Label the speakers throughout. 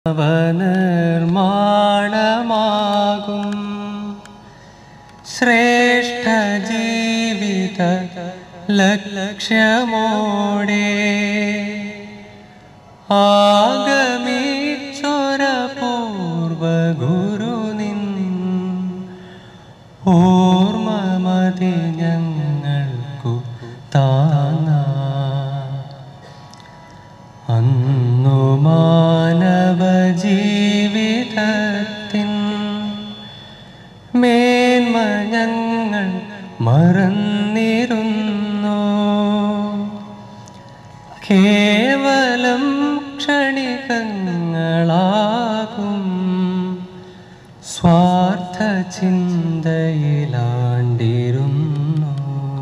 Speaker 1: നവനിർമ്മാണമാകും ശ്രേഷ്ഠ ജീവിത ലക്ഷ്യമോടെ ആഗമിച്ചൊര പൂർവ ഗുരുനിൻ ഓർമ്മമതി ഞങ്ങൾക്കു താങ്ങാ അന്നു മാനവ ജീവിതത്തിൻ മേന്മ ഞങ്ങൾ മറന്നിരുന്നു കേവലം ക്ഷണികങ്ങളാകും സ്വാർത്ഥ ചിന്തയിലാണ്ടിരുന്നു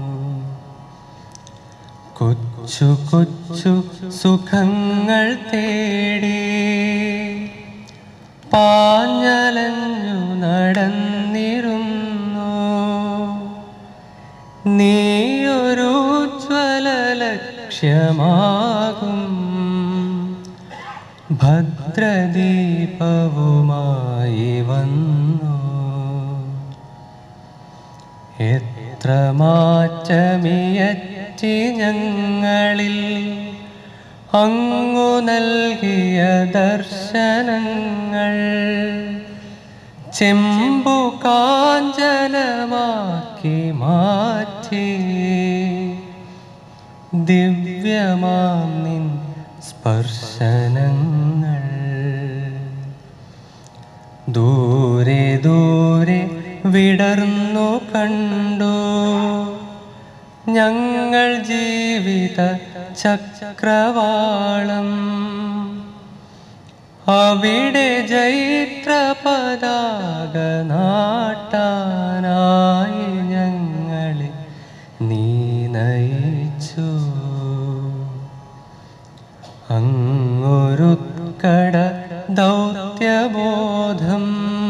Speaker 1: കൊച്ചു കൊച്ചു സുഖങ്ങൾ തേടി പാഞ്ഞലഞ്ഞു നടന്നിരുന്നു നീയൊരു ജ്വല ലക്ഷ്യമാകും ഭദ്രദീപവുമായി വന്നു എത്ര മാറ്റമിയറ്റി ഞങ്ങളിൽ അങ്ങു നൽകിയ ദർശനങ്ങൾ ചെമ്പു കാഞ്ചനമാക്കി മാറ്റി ദിവ്യമാം നിൻ സ്പർശനങ്ങൾ ദൂരെ ദൂരെ വിടർന്നു കണ്ടു ഞങ്ങൾ ജീവിത ചക്രവാളം അവിടെ ജൈത്ര പതാക നാട്ടാനായി ഞങ്ങളെ നീ നയിച്ചു അങ്ങൊരുക്കട ദൗത്യബോധം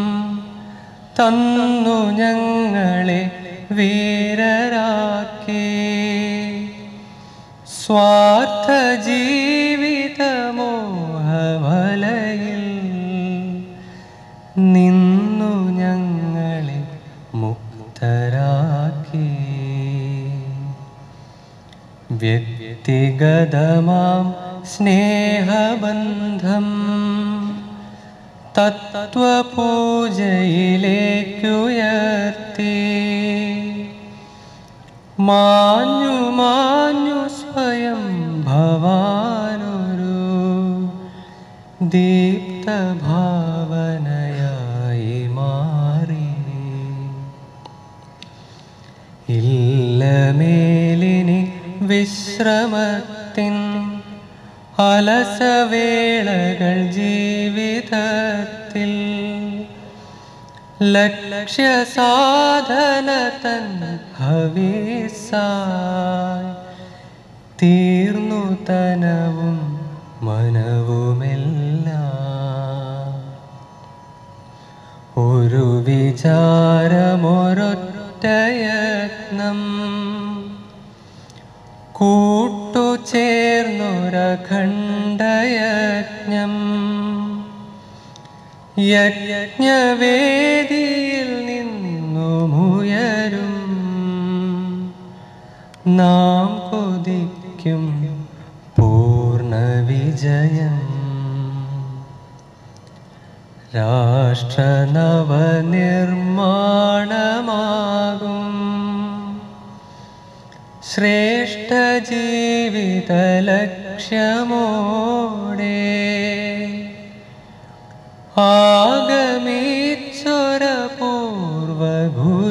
Speaker 1: തന്നു ഞങ്ങളെ വീരരാക്കി സ്വാർത്ഥ ജീവിതമോഹവലയിൽ നിന്നു ഞങ്ങളെ മുക്തരാക്കി വ്യക്തിഗതമാം സ്നേഹബന്ധം തത്വപൂജയിലേക്കുയർത്തി മാഞ്ഞു മാഞ്ഞു സ്വയം ഭവാനൊരു ദീപ്തഭാവനയായി മാറി ഇല്ലമേലിനി വിശ്രമത്തിൻ അലസവേളകൾ ജീവിതത്തിൽ ലക്ഷ്യസാധന തൻ ഭവിസായി തീർന്നു തനവും മനവുമെല്ലാം ഒരു വിചാരമൊരൊറ്റയത്നം കൂട്ടുചേർന്നൊരഖണ്ഡയജ്ഞം യജ്ഞവേദിയിൽ നിന്നുമുയരും നാം കൊതിക്കും പൂർണ്ണ വിജയം രാഷ്ട്രനവനിർമ്മാണമാകും ശ്രേഷ്ഠ ജീവിത ലക്ഷ്യമോടെ ആഗമിച്ചൊര പൂർവ ഗുരു